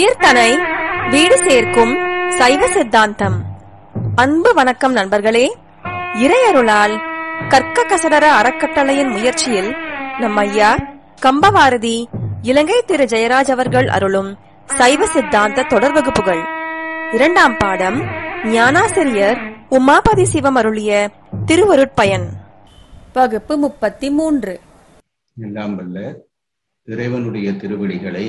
உயிர்தனை வீடு சேர்க்கும் சைவ சித்தாந்தம் அன்பு வணக்கம் நண்பர்களே இறையருளால் கற்க கசடர அறக்கட்டளையின் முயற்சியில் நம் ஐயா கம்பவாரதி இலங்கை திரு ஜெயராஜ் அவர்கள் அருளும் சைவ சித்தாந்த தொடர் வகுப்புகள் இரண்டாம் பாடம் ஞானாசிரியர் உமாபதி சிவம் அருளிய திருவருட்பயன் வகுப்பு முப்பத்தி மூன்று எல்லாம் வல்ல இறைவனுடைய திருவடிகளை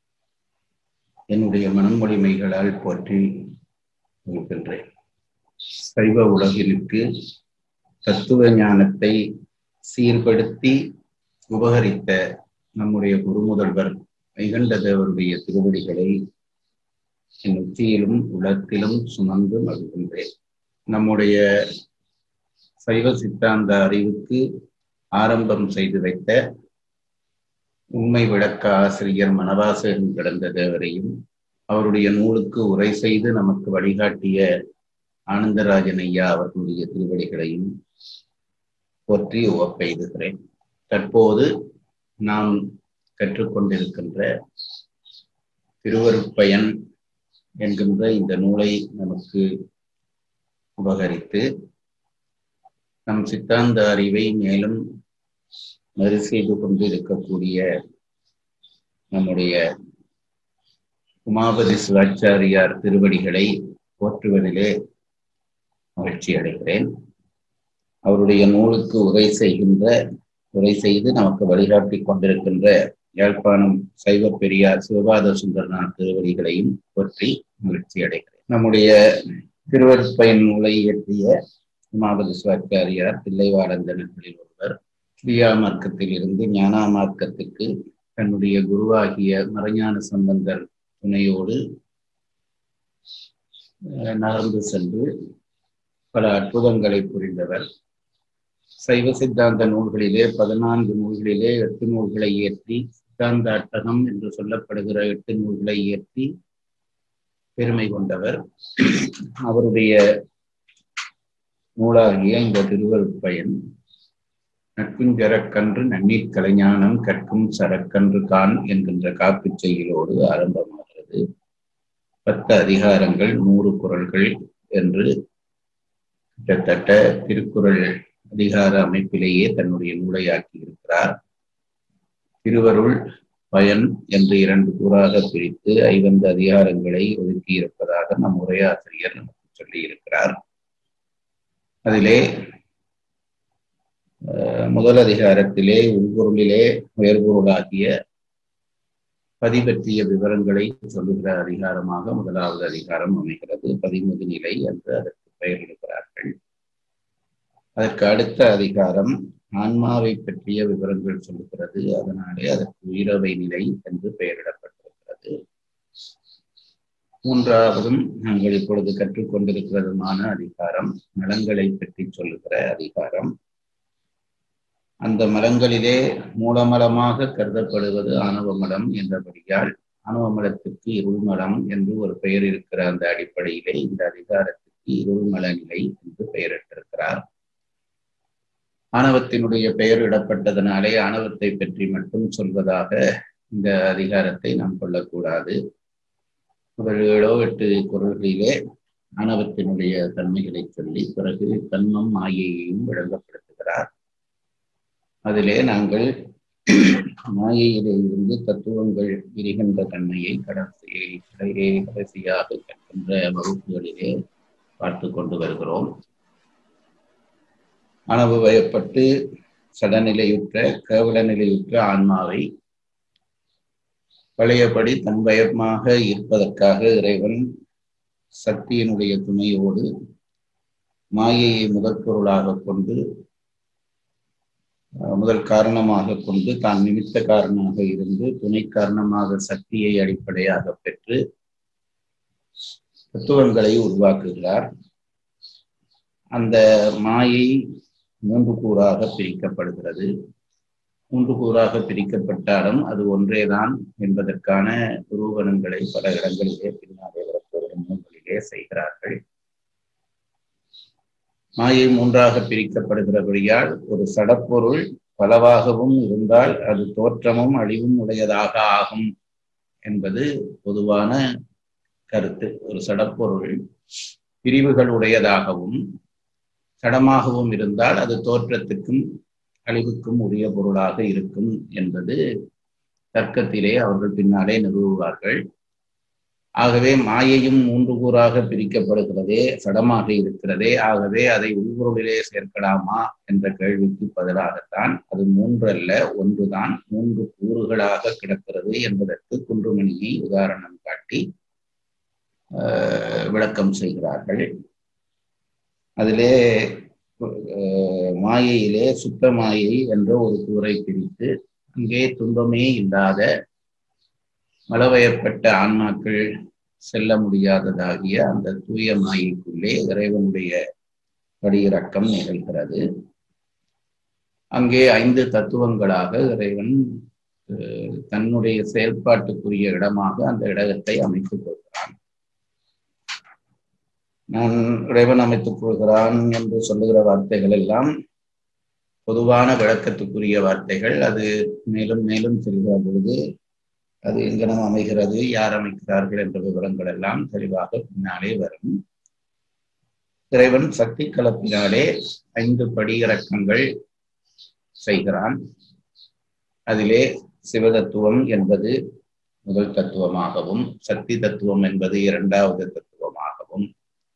என்னுடைய மனமொழிமைகளால் போற்றி இருக்கின்றேன் சைவ உலகிற்கு தத்துவ ஞானத்தை சீர்படுத்தி உபகரித்த நம்முடைய குருமுதல்வர் வைகண்ட தேவருடைய திருவடிகளை என் உச்சியிலும் உலகத்திலும் சுமந்து மகிழ்கின்றேன் நம்முடைய சைவ சித்தாந்த அறிவுக்கு ஆரம்பம் செய்து வைத்த உண்மை விளக்க ஆசிரியர் மனவாசகன் கிடந்த தேவரையும் அவருடைய நூலுக்கு உரை செய்து நமக்கு வழிகாட்டிய ஆனந்தராஜன் ஐயா அவர்களுடைய திருவடிகளையும் போற்றி உவப்பெய்துகிறேன் தற்போது நாம் கற்றுக்கொண்டிருக்கின்ற திருவருட்பயன் என்கின்ற இந்த நூலை நமக்கு உபகரித்து நம் சித்தாந்த அறிவை மேலும் மறு செய்து கொண்டு இருக்கக்கூடிய நம்முடைய உமாபதி சிவாச்சாரியார் திருவடிகளை போற்றுவதிலே மகிழ்ச்சி அடைகிறேன் அவருடைய நூலுக்கு உரை செய்கின்ற உரை செய்து நமக்கு வழிகாட்டி கொண்டிருக்கின்ற யாழ்ப்பாணம் சைவ பெரியார் சிவபாத சுந்தரனார் திருவடிகளையும் போற்றி மகிழ்ச்சி அடைகிறேன் நம்முடைய திருவருட்பயன் நூலை இயற்றிய உமாபதி சிவாச்சாரியார் தில்லைவாடந்தனர்களில் ஒருவர் கிரியா மார்க்கத்தில் இருந்து ஞானா மார்க்கத்துக்கு தன்னுடைய குருவாகிய மறைஞான சம்பந்தர் துணையோடு நகர்ந்து சென்று பல அற்புதங்களை புரிந்தவர் சைவ சித்தாந்த நூல்களிலே பதினான்கு நூல்களிலே எட்டு நூல்களை இயற்றி சித்தாந்த அட்டகம் என்று சொல்லப்படுகிற எட்டு நூல்களை இயற்றி பெருமை கொண்டவர் அவருடைய நூலாகிய இந்த திருவருட்பயன் நட்புஞ்சரக்கன்று நன்னீர் கலைஞானம் கற்கும் சரக்கன்று கான் என்கின்ற காப்புச் செய்யுளோடு ஆரம்பமாகிறது பத்து அதிகாரங்கள் நூறு குரல்கள் என்று கிட்டத்தட்ட திருக்குறள் அதிகார அமைப்பிலேயே தன்னுடைய நூலையாக்கி இருக்கிறார் திருவருள் பயன் என்று இரண்டு கூறாக பிரித்து ஐவந்து அதிகாரங்களை ஒதுக்கி இருப்பதாக நம் உரையாசிரியர் நமக்கு சொல்லி இருக்கிறார் அதிலே முதல் அதிகாரத்திலே உள்பொருளிலே உயர்பொருளாகிய பதிபற்றிய விவரங்களை சொல்லுகிற அதிகாரமாக முதலாவது அதிகாரம் அமைகிறது பதிமுது நிலை என்று அதற்கு பெயரிடுகிறார்கள் அதற்கு அடுத்த அதிகாரம் ஆன்மாவை பற்றிய விவரங்கள் சொல்லுகிறது அதனாலே அதற்கு உயிரவை நிலை என்று பெயரிடப்பட்டிருக்கிறது மூன்றாவதும் நாங்கள் இப்பொழுது கற்றுக்கொண்டிருக்கிறதுமான அதிகாரம் நலங்களை பற்றி சொல்லுகிற அதிகாரம் அந்த மலங்களிலே மூலமலமாக கருதப்படுவது ஆணவ மலம் என்றபடியால் ஆணவ மலத்துக்கு இருள்மலம் என்று ஒரு பெயர் இருக்கிற அந்த அடிப்படையிலே இந்த அதிகாரத்துக்கு இருள்மல நிலை என்று பெயரிட்டிருக்கிறார் ஆணவத்தினுடைய பெயர் இடப்பட்டதனாலே ஆணவத்தை பற்றி மட்டும் சொல்வதாக இந்த அதிகாரத்தை நாம் கொள்ளக்கூடாது முதல் ஏழோ எட்டு குரல்களிலே ஆணவத்தினுடைய தன்மைகளை சொல்லி பிறகு தன்மம் மாயையையும் விளங்கப்படுத்துகிறார் அதிலே நாங்கள் மாயையிலே இருந்து தத்துவங்கள் விரிகின்ற தன்மையை கடைசியை கடைசியாக கற்கின்ற வகுப்புகளிலே பார்த்து கொண்டு வருகிறோம் அனுபவப்பட்டு சடநிலையுற்ற கேவல நிலையுற்ற ஆன்மாவை பழையபடி தன்வயமாக இருப்பதற்காக இறைவன் சக்தியினுடைய துணையோடு மாயையை முதற் பொருளாக கொண்டு முதல் காரணமாக கொண்டு தான் நிமித்த காரணமாக இருந்து துணை காரணமாக சக்தியை அடிப்படையாக பெற்று தத்துவங்களை உருவாக்குகிறார் அந்த மாயை மூன்று கூறாக பிரிக்கப்படுகிறது மூன்று கூறாக பிரிக்கப்பட்டாலும் அது ஒன்றேதான் என்பதற்கான நிரூபணங்களை பல இடங்களிலே பின்னாலே வரப்போகிற நூல்களிலே செய்கிறார்கள் மாயை மூன்றாக பிரிக்கப்படுகிறபடியால் ஒரு சடப்பொருள் பலவாகவும் இருந்தால் அது தோற்றமும் அழிவும் உடையதாக ஆகும் என்பது பொதுவான கருத்து ஒரு சடப்பொருள் பிரிவுகள் உடையதாகவும் சடமாகவும் இருந்தால் அது தோற்றத்துக்கும் அழிவுக்கும் உரிய பொருளாக இருக்கும் என்பது தர்க்கத்திலே அவர்கள் பின்னாலே நிறுவுவார்கள் ஆகவே மாயையும் மூன்று கூறாக பிரிக்கப்படுகிறதே சடமாக இருக்கிறதே ஆகவே அதை உள்பொருளிலே சேர்க்கலாமா என்ற கேள்விக்கு பதிலாகத்தான் அது மூன்று அல்ல ஒன்றுதான் மூன்று கூறுகளாக கிடக்கிறது என்பதற்கு குன்றுமணியை உதாரணம் காட்டி விளக்கம் செய்கிறார்கள் அதிலே மாயையிலே சுத்த மாயை என்ற ஒரு கூரை பிரித்து அங்கே துன்பமே இல்லாத மலவயப்பட்ட ஆன்மாக்கள் செல்ல முடியாததாகிய அந்த தூய மாயைக்குள்ளே இறைவனுடைய படியிறக்கம் நிகழ்கிறது அங்கே ஐந்து தத்துவங்களாக இறைவன் தன்னுடைய செயல்பாட்டுக்குரிய இடமாக அந்த இடத்தை அமைத்துக் கொள்கிறான் நான் இறைவன் அமைத்துக் கொள்கிறான் என்று சொல்லுகிற வார்த்தைகள் எல்லாம் பொதுவான விளக்கத்துக்குரிய வார்த்தைகள் அது மேலும் மேலும் செல்கிற பொழுது அது எங்கனம் அமைகிறது யார் அமைக்கிறார்கள் என்ற விவரங்கள் எல்லாம் தெளிவாக பின்னாலே வரும் இறைவன் சக்தி கலப்பினாலே ஐந்து படியிறக்கங்கள் செய்கிறான் அதிலே சிவதத்துவம் என்பது முதல் தத்துவமாகவும் சக்தி தத்துவம் என்பது இரண்டாவது தத்துவமாகவும்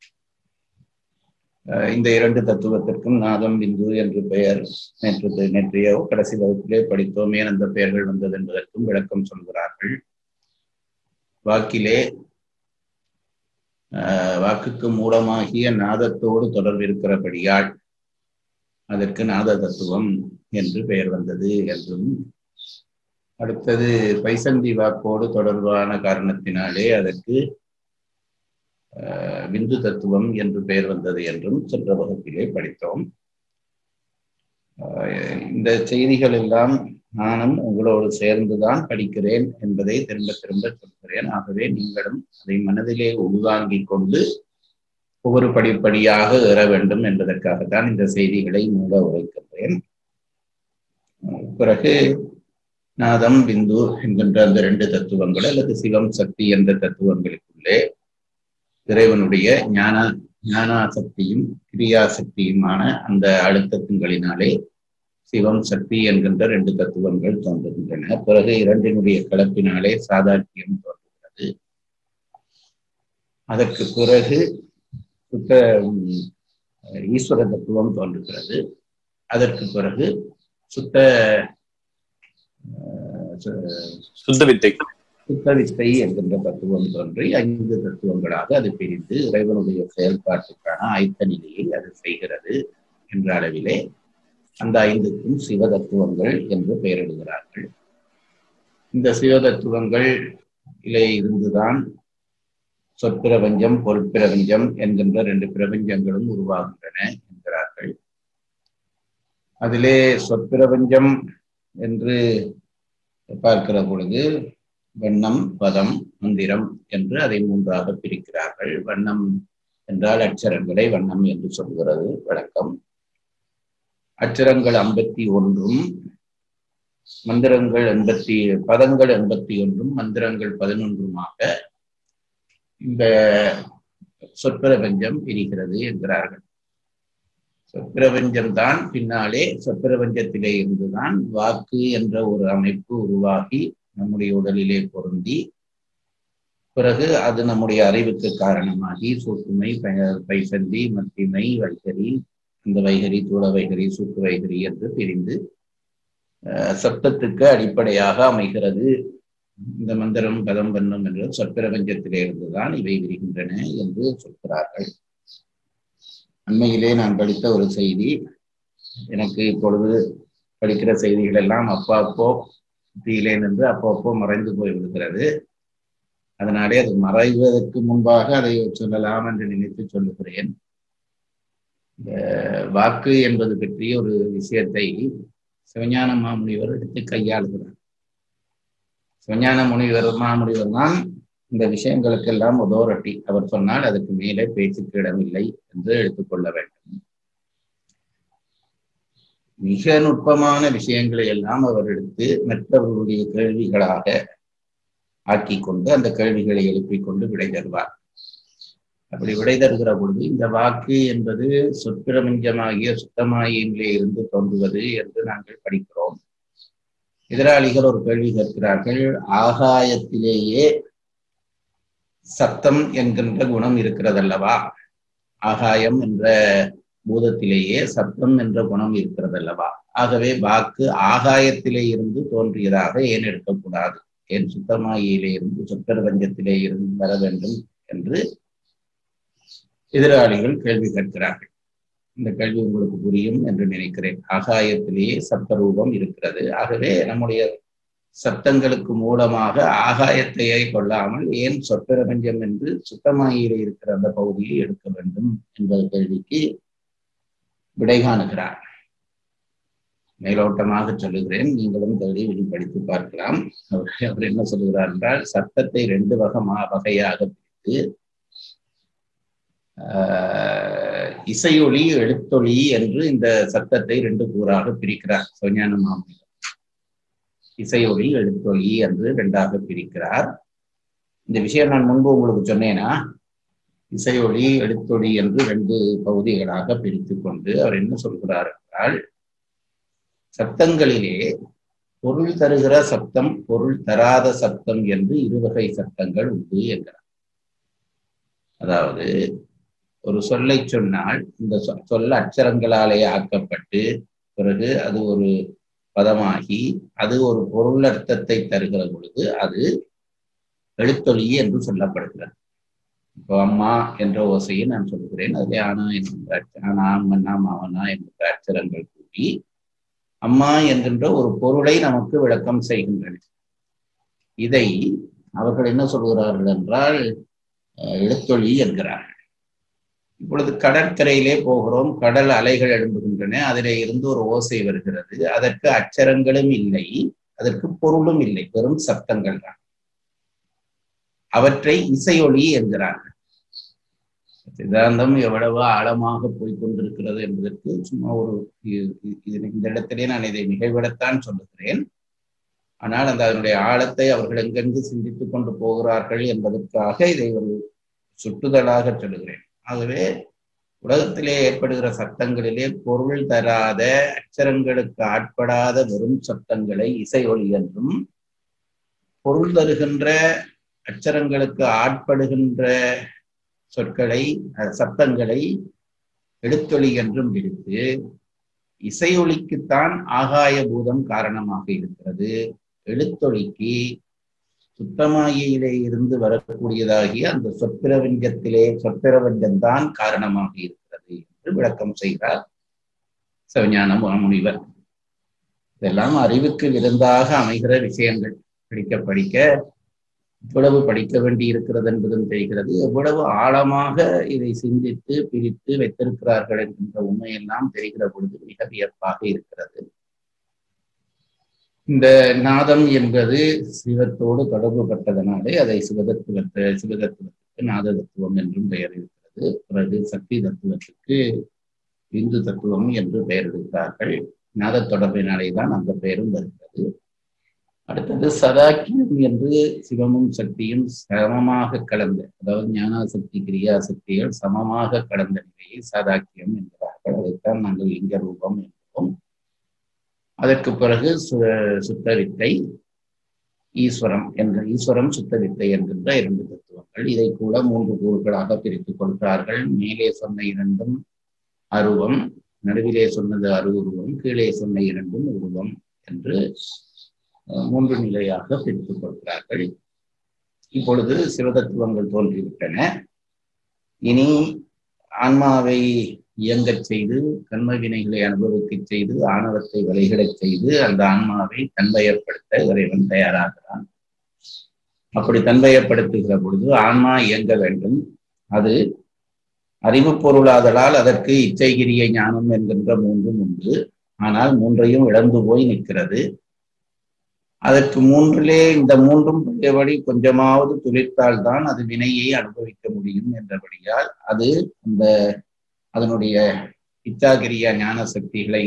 இந்த இரண்டு தத்துவத்திற்கும் நாதம் பிந்து என்று பெயர் நேற்று நேற்றைய கடைசி வகுப்பிலே படித்தோம் ஏன் அந்த பெயர்கள் வந்தது என்பதற்கும் விளக்கம் சொல்கிறார்கள் வாக்கிலே வாக்குக்கு மூலமாகிய நாதத்தோடு தொடர்பு இருக்கிறபடியால் அதற்கு நாத தத்துவம் என்று பெயர் வந்தது என்றும் அடுத்தது பைசந்தி வாக்கோடு தொடர்பான காரணத்தினாலே அதற்கு விந்து தத்துவம் என்று பெயர் வந்தது என்றும் சென்ற வகுப்பிலே படித்தோம் இந்த செய்திகள் எல்லாம் நானும் உங்களோடு சேர்ந்துதான் படிக்கிறேன் என்பதை திரும்ப திரும்ப சொல்கிறேன் ஆகவே நீங்களும் அதை மனதிலே உள்வாங்கிக் கொண்டு ஒவ்வொரு படிப்படியாக ஏற வேண்டும் என்பதற்காகத்தான் இந்த செய்திகளை மூல உரைக்கின்றேன் பிறகு நாதம் பிந்து என்கின்ற அந்த ரெண்டு தத்துவங்கள் அல்லது சிவம் சக்தி என்ற தத்துவங்களுக்குள்ளே இறைவனுடைய ஞான ஞானாசக்தியும் கிரியாசக்தியுமான அந்த அழுத்தத்தின்களினாலே சிவம் சக்தி என்கின்ற ரெண்டு தத்துவங்கள் தோன்றுகின்றன பிறகு இரண்டினுடைய கலப்பினாலே சாதாக்கியம் தோன்றுகிறது அதற்கு பிறகு சுத்த ஈஸ்வர தத்துவம் தோன்றுகிறது அதற்கு பிறகு சுத்த சுத்த வித்தை சுத்த வித்தை என்கின்ற தத்துவம் தோன்றி ஐந்து தத்துவங்களாக அது பிரிந்து இறைவனுடைய செயல்பாட்டுக்கான ஆயத்த நிலையை அது செய்கிறது என்ற அளவிலே அந்த ஐந்துக்கும் சிவ தத்துவங்கள் என்று பெயரிடுகிறார்கள் இந்த சிவ தத்துவங்கள் இலே இருந்துதான் சொற்பிரபஞ்சம் பொருட்பிரபஞ்சம் என்கின்ற ரெண்டு பிரபஞ்சங்களும் உருவாகின்றன என்கிறார்கள் அதிலே சொற்பிரபஞ்சம் என்று பார்க்கிற பொழுது வண்ணம் பதம் மந்திரம் என்று அதை மூன்றாக பிரிக்கிறார்கள் வண்ணம் என்றால் அச்சரங்களை வண்ணம் என்று சொல்கிறது வழக்கம் அச்சரங்கள் ஐம்பத்தி ஒன்றும் மந்திரங்கள் எண்பத்தி பதங்கள் எண்பத்தி ஒன்றும் மந்திரங்கள் பதினொன்றுமாக இந்த சொற்பிரபஞ்சம் பிரிகிறது என்கிறார்கள் சொற்பிரபஞ்சம் தான் பின்னாலே சொற்பிரபஞ்சத்திலே இருந்துதான் வாக்கு என்ற ஒரு அமைப்பு உருவாகி நம்முடைய உடலிலே பொருந்தி பிறகு அது நம்முடைய அறிவுக்கு காரணமாகி சூக்குமை பைசந்தி மத்திமை வைகரி இந்த வைகரி தூள வைகரி சூக்கு வைகரி என்று பிரிந்து சப்தத்துக்கு அடிப்படையாக அமைகிறது இந்த மந்திரம் பதம் பண்ணும் என்று சொற்பிரபஞ்சத்திலே இருந்துதான் இவை விரிகின்றன என்று சொல்கிறார்கள் அண்மையிலே நான் படித்த ஒரு செய்தி எனக்கு இப்பொழுது படிக்கிற செய்திகள் எல்லாம் அப்பா அப்போ தீயிலே நின்று அப்போ அப்போ மறைந்து போய் விடுகிறது அதனாலே அது மறைவதற்கு முன்பாக அதை சொல்லலாம் என்று நினைத்து சொல்லுகிறேன் இந்த வாக்கு என்பது பற்றிய ஒரு விஷயத்தை சிவஞான மாமுனிவர் எடுத்து கையாளுகிறார் சிவஞான முனிவர் மாமுனிவர் தான் இந்த விஷயங்களுக்கெல்லாம் உதோரட்டி அவர் சொன்னால் அதுக்கு மேலே பேச்சுக்கு இடமில்லை என்று எடுத்துக்கொள்ள வேண்டும் மிக நுட்பமான விஷயங்களை எல்லாம் அவர் எடுத்து மற்றவர்களுடைய கேள்விகளாக ஆக்கி கொண்டு அந்த கேள்விகளை எழுப்பிக் கொண்டு விடை தருவார் அப்படி விடை தருகிற பொழுது இந்த வாக்கு என்பது சொற்பிரபஞ்சமாகிய சுத்தமாயிலே இருந்து தோன்றுவது என்று நாங்கள் படிக்கிறோம் எதிராளிகள் ஒரு கேள்வி கேட்கிறார்கள் ஆகாயத்திலேயே சத்தம் என்கின்ற குணம் இருக்கிறதல்லவா ஆகாயம் என்ற பூதத்திலேயே சத்தம் என்ற குணம் இருக்கிறதல்லவா ஆகவே வாக்கு ஆகாயத்திலே இருந்து தோன்றியதாக ஏன் எடுக்கக்கூடாது ஏன் சுத்தமாயிலே இருந்து சொற்பிரபஞ்சத்திலே இருந்து வர வேண்டும் என்று எதிராளிகள் கேள்வி கேட்கிறார்கள் இந்த கேள்வி உங்களுக்கு புரியும் என்று நினைக்கிறேன் ஆகாயத்திலேயே சப்தரூபம் இருக்கிறது ஆகவே நம்முடைய சப்தங்களுக்கு மூலமாக ஆகாயத்தையே கொள்ளாமல் ஏன் சொற்பிரபஞ்சம் என்று சுத்தமாயிலே இருக்கிற அந்த பகுதியை எடுக்க வேண்டும் என்பது கேள்விக்கு விடை காணுகிறார் மேலோட்டமாக சொல்லுகிறேன் நீங்களும் தேடி வெளிப்படுத்தி பார்க்கலாம் அவர் அவர் என்ன சொல்லுகிறார் என்றால் சத்தத்தை ரெண்டு வகமா வகையாக பிரித்து இசையொளி எழுத்தொளி என்று இந்த சத்தத்தை ரெண்டு கூறாக பிரிக்கிறார் சௌஞான மாமனிதர் இசையொளி எழுத்தொளி என்று ரெண்டாக பிரிக்கிறார் இந்த விஷயம் நான் முன்பு உங்களுக்கு சொன்னேனா இசையொளி எழுத்தொளி என்று ரெண்டு பகுதிகளாக பிரித்து கொண்டு அவர் என்ன சொல்கிறார் என்றால் சத்தங்களிலே பொருள் தருகிற சப்தம் பொருள் தராத சப்தம் என்று இருவகை சத்தங்கள் உண்டு என்கிறார் அதாவது ஒரு சொல்லை சொன்னால் இந்த சொல் அச்சரங்களாலே ஆக்கப்பட்டு பிறகு அது ஒரு பதமாகி அது ஒரு பொருள் அர்த்தத்தை தருகிற பொழுது அது எழுத்தொலி என்று சொல்லப்படுகிறது இப்போ அம்மா என்ற ஓசையை நான் சொல்கிறேன் அதிலே ஆனா என்கின்ற ஆனா மன்னா மாவனா என்கின்ற அச்சரங்கள் கூடி அம்மா என்கின்ற ஒரு பொருளை நமக்கு விளக்கம் செய்கின்றன இதை அவர்கள் என்ன சொல்கிறார்கள் என்றால் எழுத்தொழி என்கிறார்கள் இப்பொழுது கடற்கரையிலே போகிறோம் கடல் அலைகள் எழும்புகின்றன அதிலே இருந்து ஒரு ஓசை வருகிறது அதற்கு அச்சரங்களும் இல்லை அதற்கு பொருளும் இல்லை வெறும் சப்தங்கள் தான் அவற்றை இசையொலி என்கிறார்கள் சித்தாந்தம் எவ்வளவு ஆழமாக போய்கொண்டிருக்கிறது என்பதற்கு சும்மா ஒரு இந்த இடத்திலே நான் இதை மிகைவிடத்தான் சொல்லுகிறேன் ஆனால் அந்த அதனுடைய ஆழத்தை அவர்கள் எங்கெங்கு சிந்தித்துக் கொண்டு போகிறார்கள் என்பதற்காக இதை ஒரு சுட்டுதலாக சொல்லுகிறேன் ஆகவே உலகத்திலே ஏற்படுகிற சத்தங்களிலே பொருள் தராத அச்சரங்களுக்கு ஆட்படாத வெறும் சத்தங்களை இசை ஒளி என்றும் பொருள் தருகின்ற அச்சரங்களுக்கு ஆட்படுகின்ற சொற்களை சத்தங்களை எழுத்தொளி என்றும் பிரித்து இசையொலிக்குத்தான் ஆகாய பூதம் காரணமாக இருக்கிறது எழுத்தொலிக்கு சுத்தமாயிலே இருந்து வரக்கூடியதாகிய அந்த சொற்பிரபஞ்சத்திலே சொற்பிரபஞ்சம்தான் காரணமாக இருக்கிறது என்று விளக்கம் செய்கிறார் சிவஞான முனிவர் இதெல்லாம் அறிவுக்கு விருந்தாக அமைகிற விஷயங்கள் படிக்க படிக்க எவ்வளவு படிக்க வேண்டி இருக்கிறது என்பதும் தெரிகிறது எவ்வளவு ஆழமாக இதை சிந்தித்து பிரித்து வைத்திருக்கிறார்கள் என்கின்ற உண்மையெல்லாம் தெரிகிற பொழுது மிக வியப்பாக இருக்கிறது இந்த நாதம் என்பது சிவத்தோடு தொடர்பு பட்டதனாலே அதை சிவதத்துவத்தை சிவதத்துவத்துக்கு நாத தத்துவம் என்றும் பெயர் இருக்கிறது பிறகு சக்தி தத்துவத்துக்கு இந்து தத்துவம் என்று பெயர் எடுக்கிறார்கள் நாத தொடர்பினாலே தான் அந்த பெயரும் வருகிறது அடுத்தது சதாக்கியம் என்று சிவமும் சக்தியும் சமமாக கலந்த அதாவது ஞானாசக்தி கிரியாசக்திகள் சமமாக கலந்த நிலையை சதாக்கியம் என்கிறார்கள் அதைத்தான் நாங்கள் லிங்க ரூபம் என்போம் அதற்கு பிறகு சுத்த வித்தை ஈஸ்வரம் என்ற ஈஸ்வரம் சுத்த வித்தை என்கின்ற இரண்டு தத்துவங்கள் இதை கூட மூன்று கூறுகளாக பிரித்துக் கொடுக்கிறார்கள் மேலே சொன்ன இரண்டும் அருவம் நடுவிலே சொன்னது அருவுருவம் கீழே சொன்ன இரண்டும் உருவம் என்று மூன்று நிலையாக பிரித்துக் கொடுக்கிறார்கள் இப்பொழுது சிவதத்துவங்கள் தோன்றிவிட்டன இனி ஆன்மாவை இயங்கச் செய்து கண்ம வினைகளை அனுபவிக்கச் செய்து ஆணவத்தை விலைகிடச் செய்து அந்த ஆன்மாவை தன்வயப்படுத்த இறைவன் தயாராகிறான் அப்படி தன்வயப்படுத்துகிற பொழுது ஆன்மா இயங்க வேண்டும் அது அறிவு பொருளாதலால் அதற்கு இச்சைகிரிய ஞானம் என்கின்ற மூன்றும் உண்டு ஆனால் மூன்றையும் இழந்து போய் நிற்கிறது அதற்கு மூன்றிலே இந்த மூன்றும் பழையபடி கொஞ்சமாவது துளிர்த்தால்தான் அது வினையை அனுபவிக்க முடியும் என்றபடியால் அது அந்த அதனுடைய இச்சாகிரியா ஞான சக்திகளை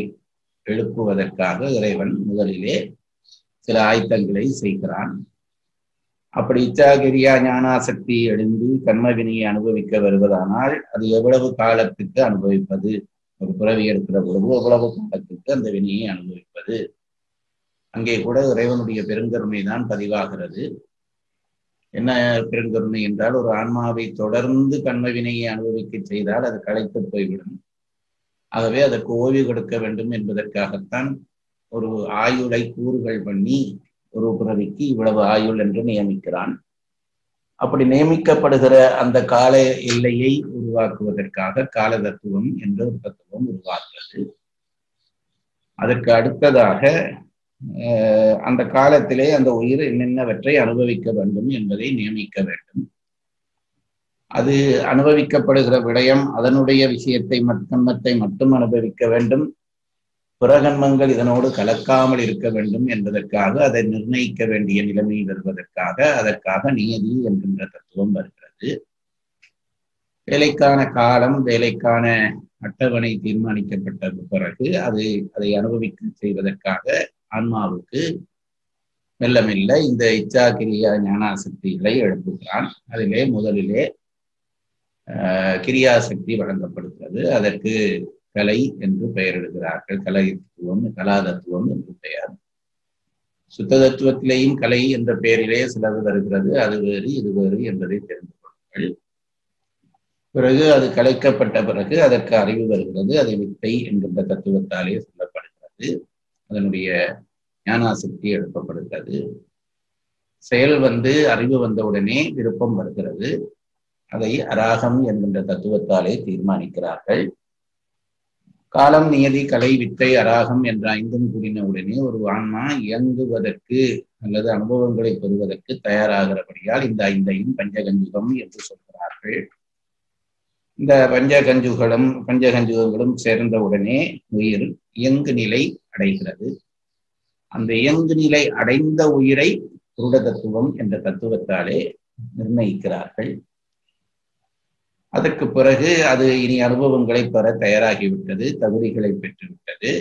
எழுப்புவதற்காக இறைவன் முதலிலே சில ஆயத்தங்களை செய்கிறான் அப்படி இச்சாகிரியா ஞானாசக்தி எழுந்து கர்ம வினையை அனுபவிக்க வருவதானால் அது எவ்வளவு காலத்துக்கு அனுபவிப்பது ஒரு பிறவி எடுக்கிற பொழுது எவ்வளவு காலத்துக்கு அந்த வினையை அனுபவிப்பது அங்கே கூட இறைவனுடைய பெருங்கருணை தான் பதிவாகிறது என்ன பெருங்கருணை என்றால் ஒரு ஆன்மாவை தொடர்ந்து கண்ம வினையை அனுபவிக்க செய்தால் அது களைத்து போய்விடும் ஆகவே அதற்கு ஓய்வு கொடுக்க வேண்டும் என்பதற்காகத்தான் ஒரு ஆயுளை கூறுகள் பண்ணி ஒரு பிறவிக்கு இவ்வளவு ஆயுள் என்று நியமிக்கிறான் அப்படி நியமிக்கப்படுகிற அந்த கால எல்லையை உருவாக்குவதற்காக கால தத்துவம் என்ற ஒரு தத்துவம் உருவாக்குறது அதற்கு அடுத்ததாக அந்த காலத்திலே அந்த உயிர் என்னென்னவற்றை அனுபவிக்க வேண்டும் என்பதை நியமிக்க வேண்டும் அது அனுபவிக்கப்படுகிற விடயம் அதனுடைய விஷயத்தை கண்மத்தை மட்டும் அனுபவிக்க வேண்டும் புறகன்மங்கள் இதனோடு கலக்காமல் இருக்க வேண்டும் என்பதற்காக அதை நிர்ணயிக்க வேண்டிய நிலைமை வருவதற்காக அதற்காக நியதி என்கின்ற தத்துவம் வருகிறது வேலைக்கான காலம் வேலைக்கான அட்டவணை தீர்மானிக்கப்பட்ட பிறகு அது அதை அனுபவிக்க செய்வதற்காக ஆன்மாவுக்கு மெல்ல மெல்ல இந்த இச்சாகிரியா ஞானாசக்திகளை எழுப்புகிறான் அதிலே முதலிலே கிரியாசக்தி வழங்கப்படுகிறது அதற்கு கலை என்று பெயரிடுகிறார்கள் கலை தத்துவம் கலாதத்துவம் என்று பெயர் சுத்த தத்துவத்திலேயும் கலை என்ற பெயரிலே சிலது வருகிறது அது வேறு இது வேறு என்பதை தெரிந்து கொள்ளுங்கள் பிறகு அது கலைக்கப்பட்ட பிறகு அதற்கு அறிவு வருகிறது அதை வித்தை என்கின்ற தத்துவத்தாலே சொல்லப்படுகிறது அதனுடைய ஞானாசக்தி எழுப்பப்படுகிறது செயல் வந்து அறிவு வந்தவுடனே விருப்பம் வருகிறது அதை அராகம் என்கின்ற தத்துவத்தாலே தீர்மானிக்கிறார்கள் காலம் நியதி கலை வித்தை அராகம் என்ற ஐந்தும் கூடின உடனே ஒரு ஆன்மா இயங்குவதற்கு அல்லது அனுபவங்களை பெறுவதற்கு தயாராகிறபடியால் இந்த ஐந்தையும் பஞ்சகஞ்சுகம் என்று சொல்கிறார்கள் இந்த பஞ்சகஞ்சுகளும் பஞ்சகஞ்சுகங்களும் சேர்ந்த உடனே உயிர் இயங்கு நிலை அடைகிறது அந்த இயங்கு நிலை அடைந்த உயிரை குருட தத்துவம் என்ற தத்துவத்தாலே நிர்ணயிக்கிறார்கள் அதற்கு பிறகு அது இனி அனுபவங்களை பெற தயாராகிவிட்டது தகுதிகளை பெற்றுவிட்டது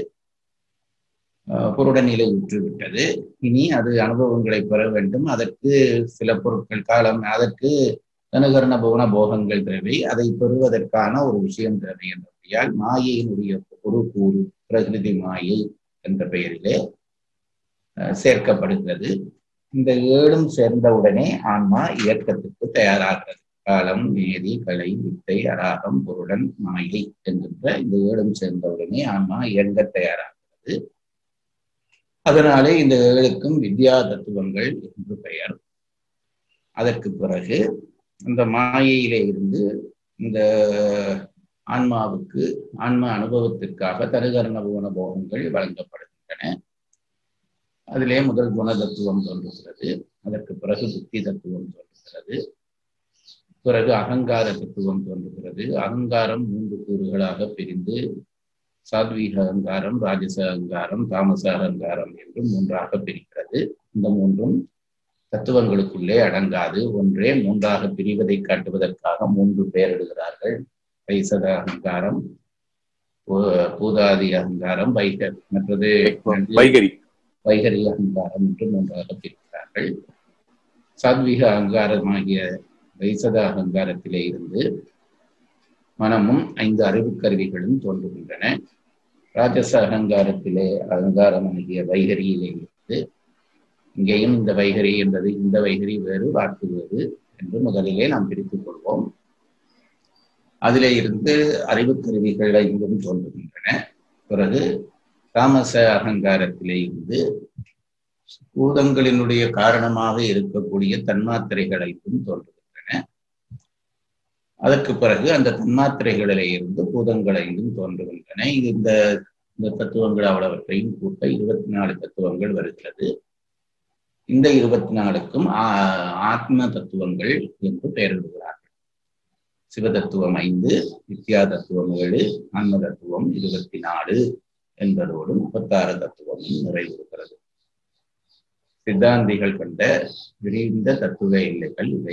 புருட நிலை உற்றுவிட்டது இனி அது அனுபவங்களை பெற வேண்டும் அதற்கு சில பொருட்கள் காலம் அதற்கு தனுகரண புவன போகங்கள் தேவை அதை பெறுவதற்கான ஒரு விஷயம் தேவை என்றபடியால் மாயையினுடைய ஒரு கூறு பிரகிருதி மாயை என்ற பெயரிலே சேர்க்கப்படுகிறது இந்த ஏழும் சேர்ந்தவுடனே ஆன்மா இயக்கத்துக்கு தயாராகிறது காலம் நேதி கலை வித்தை அராகம் பொருடன் மாயை என்கின்ற இந்த ஏழும் சேர்ந்தவுடனே ஆன்மா இயங்க தயாராகிறது அதனாலே இந்த ஏழுக்கும் வித்யா தத்துவங்கள் என்று பெயர் அதற்கு பிறகு அந்த மாயையிலே இருந்து இந்த ஆன்மாவுக்கு ஆன்ம அனுபவத்திற்காக தருகரண புவன போகங்கள் வழங்கப்படுகின்றன அதிலே முதல் குண தத்துவம் தோன்றுகிறது அதற்கு பிறகு புத்தி தத்துவம் தோன்றுகிறது பிறகு அகங்கார தத்துவம் தோன்றுகிறது அகங்காரம் மூன்று கூறுகளாக பிரிந்து சாத்வீக அகங்காரம் ராஜச அகங்காரம் தாமச அகங்காரம் என்று மூன்றாக பிரிக்கிறது இந்த மூன்றும் தத்துவங்களுக்குள்ளே அடங்காது ஒன்றே மூன்றாக பிரிவதை காட்டுவதற்காக மூன்று பெயரிடுகிறார்கள் வைசத அகங்காரம் பூதாதி அகங்காரம் வைகர் மற்றது வைகரி வைகரி அகங்காரம் என்று மூன்றாக பிரிக்கிறார்கள் சாத்வீக அகங்காரமாகிய வைசத அகங்காரத்திலே இருந்து மனமும் ஐந்து அறிவு கருவிகளும் தோன்றுகின்றன ராஜச அகங்காரத்திலே அகங்காரம் ஆகிய வைகரியிலே இருந்து இங்கேயும் இந்த வைகரி என்பது இந்த வைகரி வேறு வாக்கு வேறு என்று முதலிலே நாம் பிரித்துக் கொள்வோம் அதிலே இருந்து அறிவு கருவிகள் ஐந்தும் தோன்றுகின்றன பிறகு தாமச அகங்காரத்திலே இருந்து பூதங்களினுடைய காரணமாக இருக்கக்கூடிய தன்மாத்திரைகள் ஐந்தும் தோன்றுகின்றன அதற்கு பிறகு அந்த தன்மாத்திரைகளிலே இருந்து பூதங்கள் ஐந்தும் தோன்றுகின்றன இது இந்த இந்த தத்துவங்கள் அவ்வளவற்றையும் கூட்ட இருபத்தி நாலு தத்துவங்கள் வருகிறது இந்த இருபத்தி நாலுக்கும் ஆத்ம தத்துவங்கள் என்று பெயரிடுகிறார்கள் சிவதத்துவம் ஐந்து வித்யா தத்துவம் ஏழு ஆன்ம தத்துவம் இருபத்தி நாலு என்பதோடு முப்பத்தாறு தத்துவமும் நிறைவுறுகிறது சித்தாந்திகள் கண்ட விரிந்த தத்துவ எல்லைகள் இவை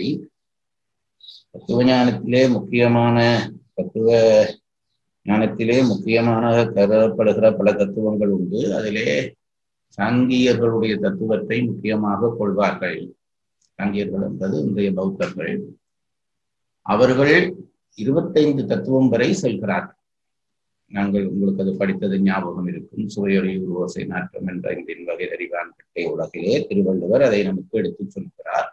தத்துவ ஞானத்திலே முக்கியமான தத்துவ ஞானத்திலே முக்கியமாக கருதப்படுகிற பல தத்துவங்கள் உண்டு அதிலே சாங்கியர்களுடைய தத்துவத்தை முக்கியமாக கொள்வார்கள் சாங்கியர்கள் என்பது இன்றைய பௌத்தர்கள் அவர்கள் இருபத்தைந்து தத்துவம் வரை செல்கிறார்கள் நாங்கள் உங்களுக்கு அது படித்தது ஞாபகம் இருக்கும் சுவையொலி உருவோசை நாற்றம் என்ற இந்த வகை அறிவான் கட்டை உலகிலே திருவள்ளுவர் அதை நமக்கு எடுத்து சொல்கிறார்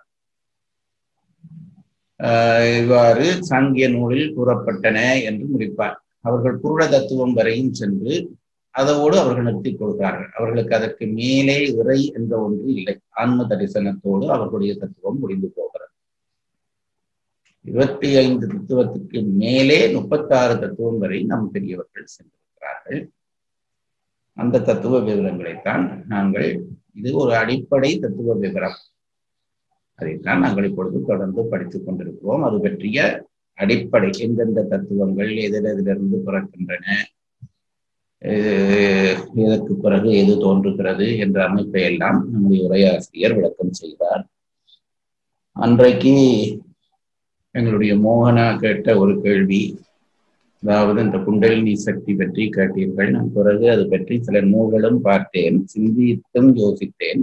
ஆஹ் இவ்வாறு சாங்கிய நூலில் கூறப்பட்டன என்று முடிப்பார் அவர்கள் புருட தத்துவம் வரையும் சென்று அதோடு அவர்கள் நிறுத்திக் கொள்கிறார்கள் அவர்களுக்கு அதற்கு மேலே இறை என்ற ஒன்று இல்லை ஆன்ம தரிசனத்தோடு அவர்களுடைய தத்துவம் முடிந்து போகிறது இருபத்தி ஐந்து தத்துவத்துக்கு மேலே முப்பத்தாறு தத்துவம் வரை நம் பெரியவர்கள் சென்றிருக்கிறார்கள் அந்த தத்துவ விவரங்களைத்தான் நாங்கள் இது ஒரு அடிப்படை தத்துவ விவரம் அதைத்தான் நாங்கள் இப்பொழுது தொடர்ந்து படித்துக் கொண்டிருக்கிறோம் அது பற்றிய அடிப்படை எந்தெந்த தத்துவங்கள் எதிலிருந்து பிறக்கின்றன இதற்கு பிறகு எது தோன்றுகிறது என்ற அமைப்பை எல்லாம் நம்முடைய உரையாசிரியர் விளக்கம் செய்தார் அன்றைக்கு எங்களுடைய மோகனா கேட்ட ஒரு கேள்வி அதாவது இந்த குண்டலினி சக்தி பற்றி கேட்டீர்கள் நான் பிறகு அது பற்றி சில நூல்களும் பார்த்தேன் சிந்தித்தும் யோசித்தேன்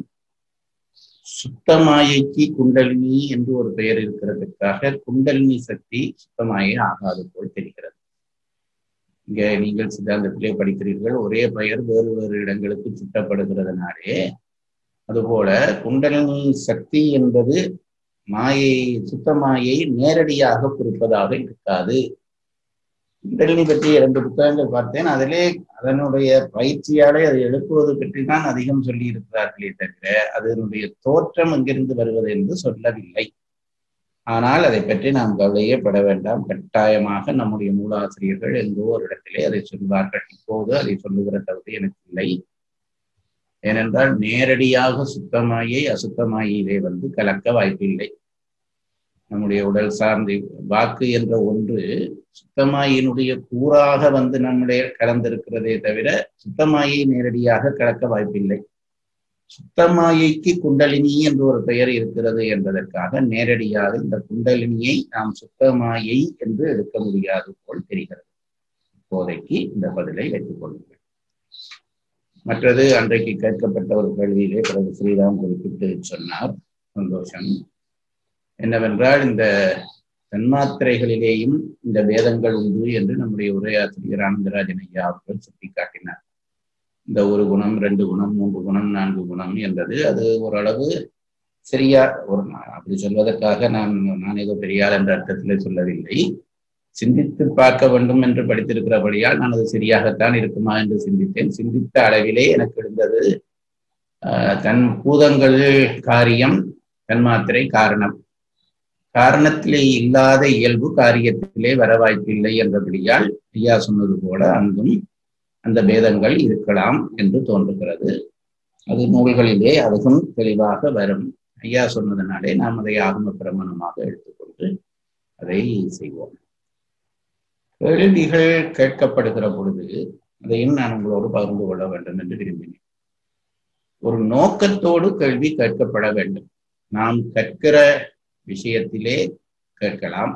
சுத்தமாயைக்கு குண்டலினி என்று ஒரு பெயர் இருக்கிறதுக்காக குண்டலினி சக்தி சுத்தமாயே ஆகாது போல் தெரிகிறது இங்க நீங்கள் சித்தாந்தத்திலே படிக்கிறீர்கள் ஒரே பெயர் வேறு வேறு இடங்களுக்கு சுட்டப்படுகிறதுனாலே அதுபோல குண்டலினி சக்தி என்பது மாயை சுத்தமாயை நேரடியாக குறிப்பதாக இருக்காது குண்டலினி பற்றி இரண்டு புத்தகங்கள் பார்த்தேன் அதிலே அதனுடைய பயிற்சியாலே அதை எழுப்புவது பற்றி தான் அதிகம் சொல்லி இருக்கிறார்களே தவிர அதனுடைய தோற்றம் எங்கிருந்து வருவது என்று சொல்லவில்லை ஆனால் அதை பற்றி நாம் கவலையே பட வேண்டாம் கட்டாயமாக நம்முடைய நூலாசிரியர்கள் எங்கோ ஒரு இடத்திலே அதை சொல்வார்கள் இப்போது அதை சொல்லுகிற தகுதி எனக்கு இல்லை ஏனென்றால் நேரடியாக சுத்தமாயை அசுத்தமாயிலே வந்து கலக்க வாய்ப்பில்லை நம்முடைய உடல் சார்ந்த வாக்கு என்ற ஒன்று சுத்தமாயினுடைய கூறாக வந்து நம்முடைய கலந்திருக்கிறதே தவிர சுத்தமாயை நேரடியாக கலக்க வாய்ப்பில்லை சுத்தமாயைக்கு குண்டலினி என்று ஒரு பெயர் இருக்கிறது என்பதற்காக நேரடியாக இந்த குண்டலினியை நாம் சுத்தமாயை என்று எடுக்க முடியாது போல் தெரிகிறது இப்போதைக்கு இந்த பதிலை வைத்துக் கொள்ளுங்கள் மற்றது அன்றைக்கு கேட்கப்பட்ட ஒரு கேள்வியிலே பிறகு ஸ்ரீராம் குறிப்பிட்டு சொன்னார் சந்தோஷம் என்னவென்றால் இந்த தன்மாத்திரைகளிலேயும் இந்த வேதங்கள் உண்டு என்று நம்முடைய உரையாசிரியர் ஆனந்தராஜன் ஐயா அவர்கள் சுட்டிக்காட்டினார் இந்த ஒரு குணம் ரெண்டு குணம் மூன்று குணம் நான்கு குணம் என்றது அது ஓரளவு சரியா ஒரு அப்படி சொல்வதற்காக நான் நான் ஏதோ பெரியார் என்ற அர்த்தத்தில் சொல்லவில்லை சிந்தித்து பார்க்க வேண்டும் என்று படித்திருக்கிறபடியால் நான் அது சரியாகத்தான் இருக்குமா என்று சிந்தித்தேன் சிந்தித்த அளவிலே எனக்கு இருந்தது தன் பூதங்கள் காரியம் தன்மாத்திரை காரணம் காரணத்திலே இல்லாத இயல்பு காரியத்திலே வர வாய்ப்பில்லை என்றபடியால் ஐயா சொன்னது போல அங்கும் அந்த பேதங்கள் இருக்கலாம் என்று தோன்றுகிறது அது நூல்களிலே அதுவும் தெளிவாக வரும் ஐயா சொன்னதனாலே நாம் அதை ஆகம பிரமணமாக எடுத்துக்கொண்டு அதை செய்வோம் கேள்விகள் கேட்கப்படுகிற பொழுது அதையும் நான் உங்களோடு பகிர்ந்து கொள்ள வேண்டும் என்று விரும்பினேன் ஒரு நோக்கத்தோடு கேள்வி கேட்கப்பட வேண்டும் நாம் கற்கிற விஷயத்திலே கேட்கலாம்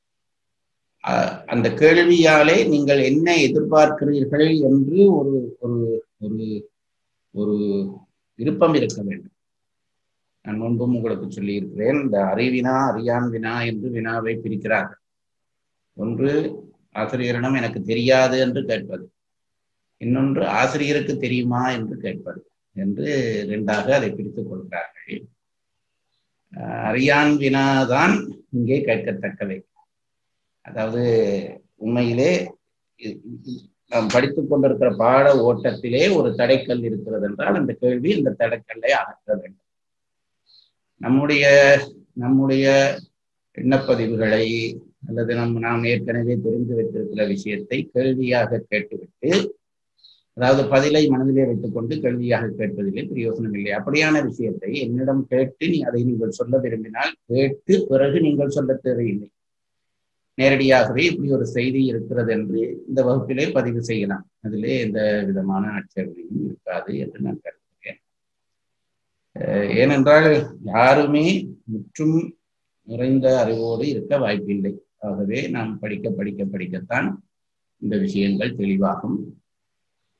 அந்த கேள்வியாலே நீங்கள் என்ன எதிர்பார்க்கிறீர்கள் என்று ஒரு ஒரு ஒரு ஒரு விருப்பம் இருக்க வேண்டும் நான் முன்பும் உங்களுக்கு சொல்லி இருக்கிறேன் இந்த அறிவினா அறியான் வினா என்று வினாவை பிரிக்கிறார்கள் ஒன்று ஆசிரியரிடம் எனக்கு தெரியாது என்று கேட்பது இன்னொன்று ஆசிரியருக்கு தெரியுமா என்று கேட்பது என்று ரெண்டாக அதை பிரித்துக் கொள்கிறார்கள் அறியான் வினாதான் இங்கே கேட்கத்தக்கவை அதாவது உண்மையிலே நாம் படித்துக் கொண்டிருக்கிற பாட ஓட்டத்திலே ஒரு தடைக்கல் இருக்கிறது என்றால் அந்த கேள்வி இந்த தடைக்கல்லை அகற்ற வேண்டும் நம்முடைய நம்முடைய எண்ணப்பதிவுகளை அல்லது நம் நாம் ஏற்கனவே தெரிந்து வைத்திருக்கிற விஷயத்தை கேள்வியாக கேட்டுவிட்டு அதாவது பதிலை மனதிலே வைத்துக் கொண்டு கேள்வியாக கேட்பதிலே பிரயோசனம் இல்லை அப்படியான விஷயத்தை என்னிடம் கேட்டு நீ அதை நீங்கள் சொல்ல விரும்பினால் கேட்டு பிறகு நீங்கள் சொல்ல தேவையில்லை நேரடியாகவே இப்படி ஒரு செய்தி இருக்கிறது என்று இந்த வகுப்பிலே பதிவு செய்யலாம் அதிலே எந்த விதமான ஆட்சேபனையும் இருக்காது என்று நான் கருதுகிறேன் ஏனென்றால் யாருமே முற்றும் நிறைந்த அறிவோடு இருக்க வாய்ப்பில்லை ஆகவே நாம் படிக்க படிக்க படிக்கத்தான் இந்த விஷயங்கள் தெளிவாகும்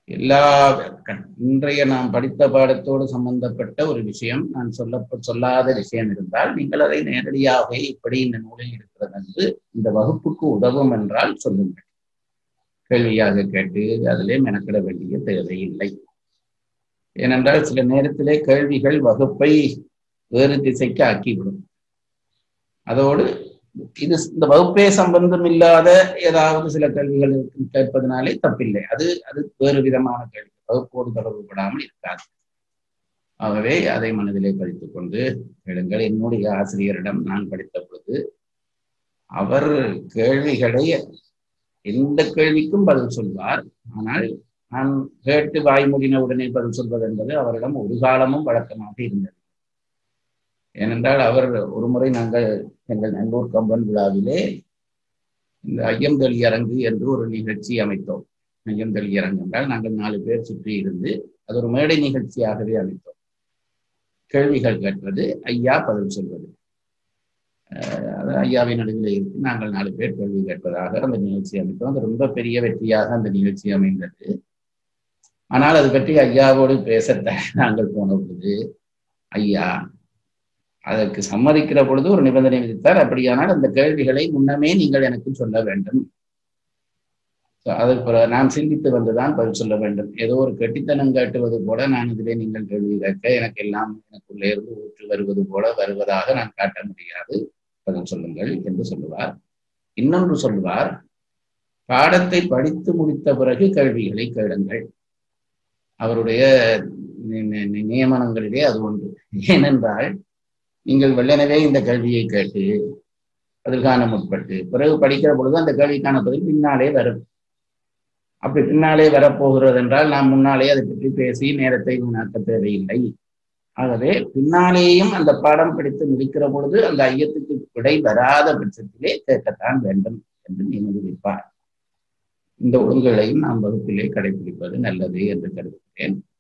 எல்லா இன்றைய நாம் படித்த பாடத்தோடு சம்பந்தப்பட்ட ஒரு விஷயம் நான் சொல்ல சொல்லாத விஷயம் இருந்தால் நீங்கள் அதை நேரடியாக இப்படி இந்த நூலில் இருக்கிறது என்று இந்த வகுப்புக்கு உதவும் என்றால் சொல்லுங்கள் கேள்வியாக கேட்டு அதிலே மெனக்கிட வேண்டிய தேவையில்லை ஏனென்றால் சில நேரத்திலே கேள்விகள் வகுப்பை வேறு திசைக்கு ஆக்கிவிடும் அதோடு இது இந்த வகுப்பே சம்பந்தம் இல்லாத ஏதாவது சில கேள்விகள் கேட்பதனாலே தப்பில்லை அது அது வேறு விதமான கேள்வி வகுப்போடு தொடர்புபடாமல் இருக்காது ஆகவே அதை மனதிலே படித்துக் கொண்டு கேளுங்கள் என்னுடைய ஆசிரியரிடம் நான் படித்த பொழுது அவர் கேள்விகளை எந்த கேள்விக்கும் பதில் சொல்வார் ஆனால் நான் கேட்டு வாய்மொழின உடனே பதில் சொல்வது என்பது அவரிடம் ஒரு காலமும் வழக்கமாக இருந்தது ஏனென்றால் அவர் ஒரு முறை நாங்கள் எங்கள் நல்லூர் கம்பன் விழாவிலே இந்த ஐயந்தளி அரங்கு என்று ஒரு நிகழ்ச்சி அமைத்தோம் ஐயந்தளி அரங்கு என்றால் நாங்கள் நாலு பேர் சுற்றி இருந்து அது ஒரு மேடை நிகழ்ச்சியாகவே அமைத்தோம் கேள்விகள் கேட்பது ஐயா பதில் சொல்வது அது ஐயாவின் நடுவில் இருக்கு நாங்கள் நாலு பேர் கேள்வி கேட்பதாக அந்த நிகழ்ச்சி அமைத்தோம் அது ரொம்ப பெரிய வெற்றியாக அந்த நிகழ்ச்சி அமைந்தது ஆனால் அது பற்றி ஐயாவோடு பேச நாங்கள் போன பொழுது ஐயா அதற்கு சம்மதிக்கிற பொழுது ஒரு நிபந்தனை விதித்தார் அப்படியானால் அந்த கேள்விகளை முன்னமே நீங்கள் எனக்கு சொல்ல வேண்டும் அதற்கு நான் சிந்தித்து வந்துதான் பதில் சொல்ல வேண்டும் ஏதோ ஒரு கெட்டித்தனம் காட்டுவது போல நான் இதிலே நீங்கள் கேள்வி கேட்க எனக்கு எல்லாம் எனக்குள்ளே இருந்து ஊற்று வருவது போல வருவதாக நான் காட்ட முடியாது பதில் சொல்லுங்கள் என்று சொல்லுவார் இன்னொன்று சொல்வார் பாடத்தை படித்து முடித்த பிறகு கேள்விகளை கேளுங்கள் அவருடைய நியமனங்களிலே அது ஒன்று ஏனென்றால் நீங்கள் வெள்ளனவே இந்த கேள்வியை கேட்டு அதற்கான முற்பட்டு பிறகு படிக்கிற பொழுது அந்த கேள்விக்கான பதில் பின்னாலே வரும் அப்படி பின்னாலே வரப்போகிறது என்றால் நாம் முன்னாலே அதை பற்றி பேசி நேரத்தை வீணாக்க தேவையில்லை ஆகவே பின்னாலேயும் அந்த பாடம் படித்து முடிக்கிற பொழுது அந்த ஐயத்துக்கு விடை வராத பட்சத்திலே கேட்கத்தான் வேண்டும் என்று நியமிப்பார் இந்த ஒழுங்குகளையும் நாம் வகுப்பிலே கடைபிடிப்பது நல்லது என்று கருதுகிறேன்